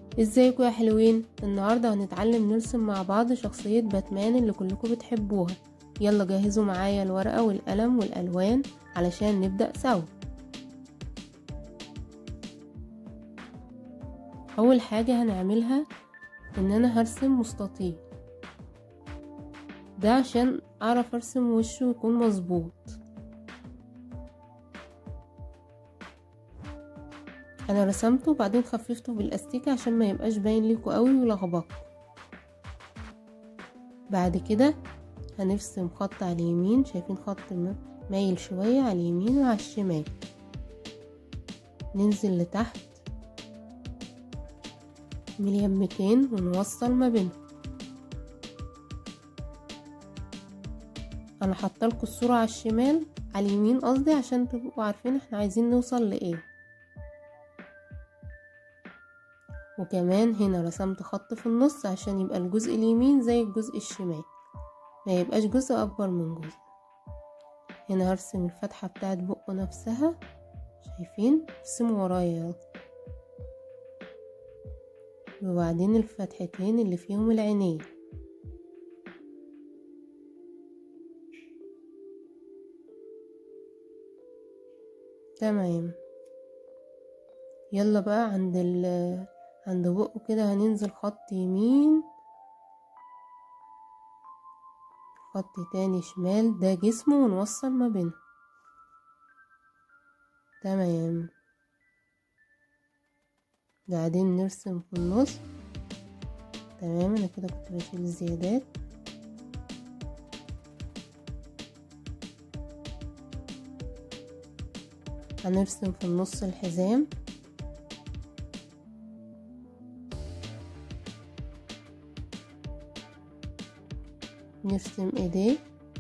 ازيكم يا حلوين النهاردة هنتعلم نرسم مع بعض شخصية باتمان اللي كلكم بتحبوها يلا جهزوا معايا الورقة والقلم والألوان علشان نبدأ سوا أول حاجة هنعملها إن أنا هرسم مستطيل ده عشان أعرف أرسم وشه يكون مظبوط انا رسمته وبعدين خففته بالاستيكة عشان ما يبقاش باين ليكوا قوي ولخبطكوا بعد كده هنرسم خط على اليمين شايفين خط مايل شوية على اليمين وعلى الشمال ننزل لتحت مليمتين ونوصل ما بينهم انا حاطه الصورة على الشمال على اليمين قصدي عشان تبقوا عارفين احنا عايزين نوصل لايه وكمان هنا رسمت خط في النص عشان يبقى الجزء اليمين زي الجزء الشمال ما يبقاش جزء اكبر من جزء هنا هرسم الفتحة بتاعت بقه نفسها شايفين ارسموا ورايا وبعدين الفتحتين اللي فيهم العينين تمام يلا بقى عند ال عند بقه كده هننزل خط يمين خط تاني شمال ده جسمه ونوصل ما بينهم تمام بعدين نرسم في النص تمام انا كده كنت بشيل الزيادات هنرسم في النص الحزام نرسم ايديه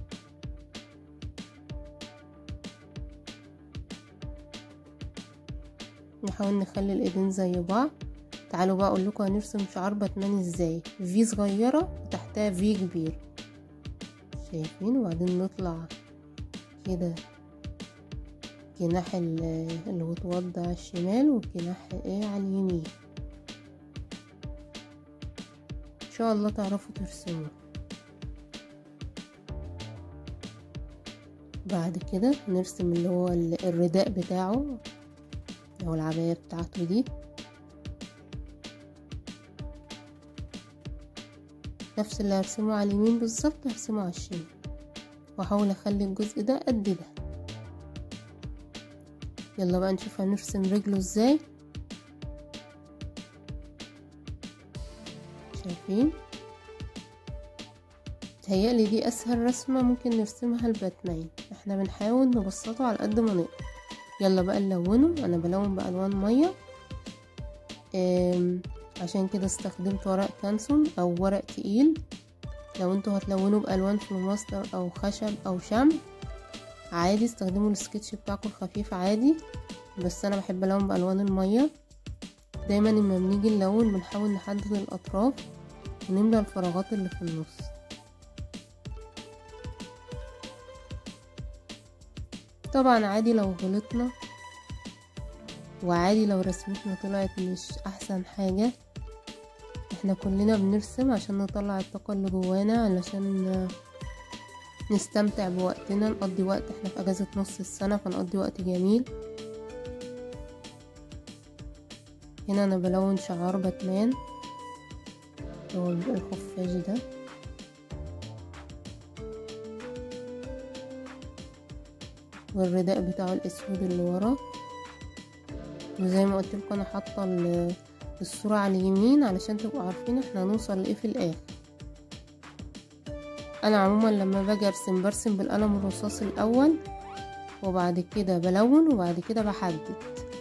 نحاول نخلي الايدين زي بعض تعالوا بقى اقول لكم هنرسم شعار باتمان ازاي في صغيره وتحتها في كبير شايفين وبعدين نطلع كده جناح اللي متوضع على الشمال والجناح ايه على اليمين ان شاء الله تعرفوا ترسموا بعد كده نرسم اللي هو الرداء بتاعه او العباية بتاعته دي نفس اللي هرسمه على اليمين بالظبط هرسمه على الشمال واحاول اخلي الجزء ده قد ده يلا بقى نشوف هنرسم رجله ازاي شايفين تهيألي دي اسهل رسمة ممكن نرسمها لباتمان احنا بنحاول نبسطه على قد ما نقدر يلا بقى نلونه انا بلون بالوان ميه عشان كده استخدمت ورق كانسون او ورق تقيل لو انتوا هتلونوا بالوان فلوماستر او خشب او شمع عادي استخدموا السكتش بتاعكم الخفيف عادي بس انا بحب الون بالوان الميه دايما لما بنيجي نلون بنحاول نحدد الاطراف ونملى الفراغات اللي في النص طبعا عادي لو غلطنا وعادي لو رسمتنا طلعت مش احسن حاجة احنا كلنا بنرسم عشان نطلع الطاقة اللي جوانا علشان نستمتع بوقتنا نقضي وقت احنا في اجازة نص السنة فنقضي وقت جميل هنا انا بلون شعار باتمان هو الخفاش ده والرداء بتاعه الاسود اللي ورا وزي ما قلت لكم انا حاطه الصوره على اليمين علشان تبقوا عارفين احنا هنوصل لايه في الاخر انا عموما لما باجي ارسم برسم بالقلم الرصاص الاول وبعد كده بلون وبعد كده بحدد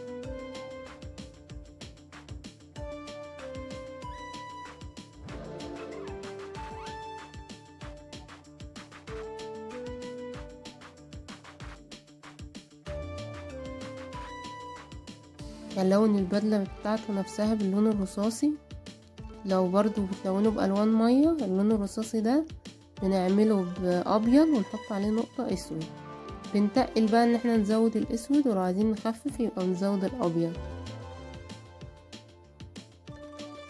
هنلون البدلة بتاعته نفسها باللون الرصاصي لو برضو بتلونه بألوان مية اللون الرصاصي ده بنعمله بأبيض ونحط عليه نقطة اسود بنتقل بقى ان احنا نزود الاسود ولو عايزين نخفف يبقى نزود الابيض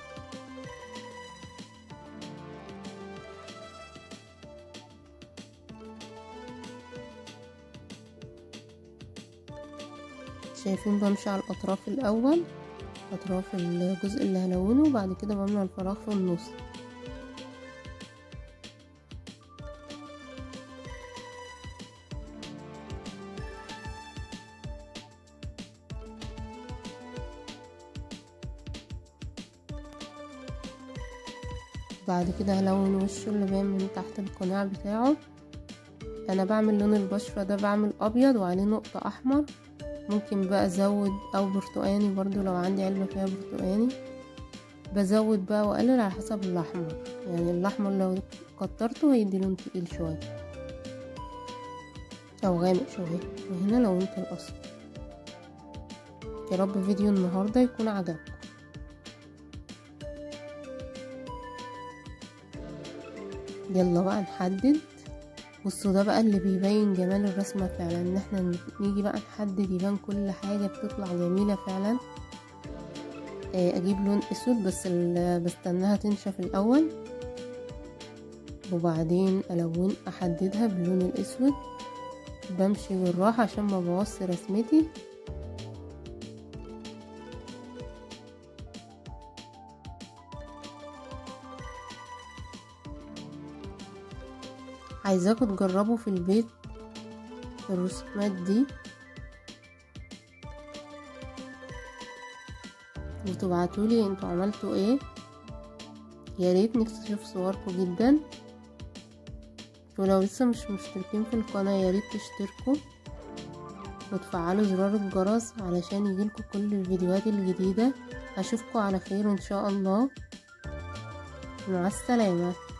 شايفين بمشي على الاطراف الاول اطراف الجزء اللي هلونه وبعد كده بملى الفراغ في النص بعد كده هلون وشه اللي باين من تحت القناع بتاعه انا بعمل لون البشرة ده بعمل ابيض وعليه نقطة احمر ممكن بقى ازود او برتقاني برضو لو عندي علبة فيها برتقاني بزود بقى واقلل على حسب الاحمر يعني الاحمر لو كترته هيدي لون تقيل شوية او غامق شوية وهنا لونت الاصفر يا رب فيديو النهاردة يكون عجبكم يلا بقى نحدد بصوا ده بقى اللي بيبين جمال الرسمة فعلا ان احنا نيجي بقى نحدد يبان كل حاجة بتطلع جميلة فعلا اجيب لون اسود بس بستناها تنشف الاول وبعدين الون احددها باللون الاسود بمشي بالراحة عشان ما بوظش رسمتي عايزاكم تجربوا في البيت الرسومات دي وتبعتولي انتوا عملتوا ايه يا ريت نكتشف صوركم جدا ولو لسه مش مشتركين في القناة يا ريت تشتركوا وتفعلوا زرار الجرس علشان يجيلكوا كل الفيديوهات الجديدة اشوفكم على خير ان شاء الله مع السلامه